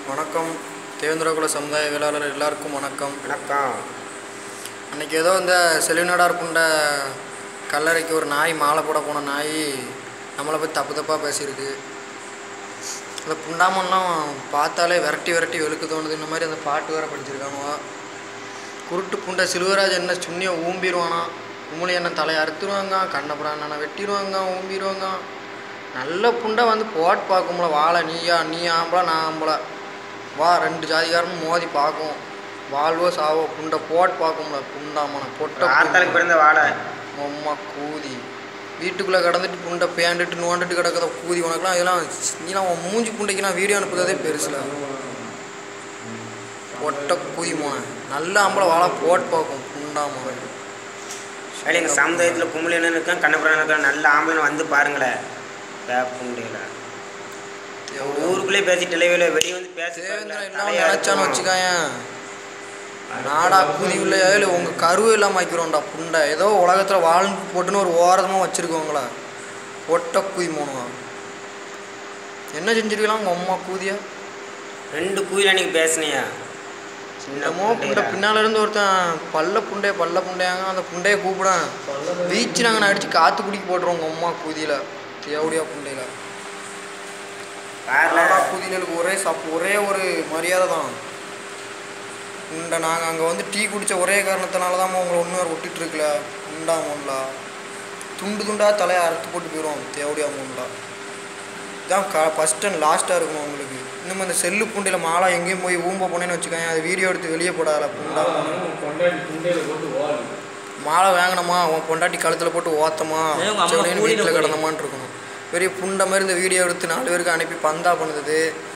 வணக்கம் தேவேந்திரகுல சமுதாய வேளாளர் எல்லாருக்கும் வணக்கம் வணக்கம் அன்றைக்கி ஏதோ இந்த செலிநாடார் புண்ட கல்லறைக்கு ஒரு நாய் மாலை போட போன நாய் நம்மளை பற்றி தப்பு தப்பாக பேசியிருக்கு அந்த புண்டாமல்லாம் பார்த்தாலே விரட்டி விரட்டி வெளுக்க தோணுது இந்த மாதிரி அந்த பாட்டு வேறு படிச்சிருக்கானுவா குருட்டு புண்டை சிலுவராஜ் என்ன சுண்ணியை ஊம்பிடுவானா உம்முளி என்ன தலையை அறுத்துருவாங்க கண்ணப்புறம் என்ன வெட்டிடுவாங்க ஊம்பிடுவாங்க நல்ல புண்டை வந்து போட்டு பார்க்கும்ல வாழை நீயா நீ ஆம்பளை நான் ஆம்பளை வா ரெண்டு ஜாதிகாரனும் மோதி பார்க்கும் வாழ்வோ சாவோ புண்டை போட்டு பார்க்கும்ல புண்டாமனை பொட்டை ஆத்தாளுக்கு பிறந்த வாழை அம்மா கூதி வீட்டுக்குள்ளே கடந்துட்டு புண்டை பேண்டுட்டு நோண்டுட்டு கிடக்குத கூதி உனக்குலாம் இதெல்லாம் நீலாம் உன் மூஞ்சி புண்டைக்கு நான் வீடியோ அனுப்புறதே பெருசுல ஒட்டை கூதி மோனை நல்ல ஆம்பளை வாழை போட்டு பார்க்கும் புண்டாமனை சரி எங்கள் சமுதாயத்தில் கும்பலின்னு இருக்கான் கண்ணபுரம் இருக்கான் நல்ல ஆம்பளை வந்து பாருங்களேன் வேப்புண்டையில ஊருக்குள்ளே பேசி டெலிவில வெளியே வந்து பேசி தேவேந்திரன் இல்லாமல் நினச்சான்னு வச்சுக்காயன் நாடா கூதி உள்ள இல்லை உங்கள் கருவை இல்லாமல் வைக்கிறோம்டா புண்டை ஏதோ உலகத்தில் வாழ்ந்து போட்டுன்னு ஒரு ஓரமாக வச்சுருக்கோங்களா ஒட்டை கூதி மோனுவா என்ன செஞ்சிருக்கலாம் உங்கள் அம்மா கூதியா ரெண்டு குயில் அன்னைக்கு பேசுனியா சின்ன என்னமோ புண்டை புண்டையில. பின்னால இருந்து ஒருத்தன் பல்ல புண்டைய பல்ல புண்டையாங்க அந்த புண்டையை கூப்பிடான் வீச்சு நாங்கள் அடிச்சு காத்து குடிக்க போட்டுருவோம் உங்கள் அம்மா கூதியில் தேவடியா புண்டையில் பாருல நாடா கூதிகளுக்கு ஒரே சாப் ஒரே ஒரு மரியாதை தான் உண்டை நாங்கள் அங்கே வந்து டீ குடித்த ஒரே காரணத்தினால தான் உங்களை ஒன்று வேறு ஒட்டிட்டு இருக்கல உண்டா முண்டா துண்டு துண்டா தலையை அறுத்து போட்டு போயிடுவோம் தேவடியா முண்டா இதான் க ஃபஸ்ட் அண்ட் லாஸ்ட்டாக இருக்கணும் உங்களுக்கு இன்னும் அந்த செல்லு புண்டையில் மாலா எங்கேயும் போய் ஊம்ப போனேன்னு வச்சுக்கோங்க அது வீடியோ எடுத்து வெளியே போடாத புண்டா கொண்டாடி குண்டையில போட்டு வாழு மாலை வாங்கினோமா உன் பொண்டாட்டி கழுத்தில் போட்டு ஓத்தமா ஏய், உங்க அம்மா செவனேன்னு கூட்டிட்டு வீட்டில் போய். கிடந்தமான்னு இருக்கணும் பெரிய புண்டை மாதிரி இந்த வீடியோ எடுத்து நாலு பேருக்கு அனுப்பி பந்தா பண்ணுது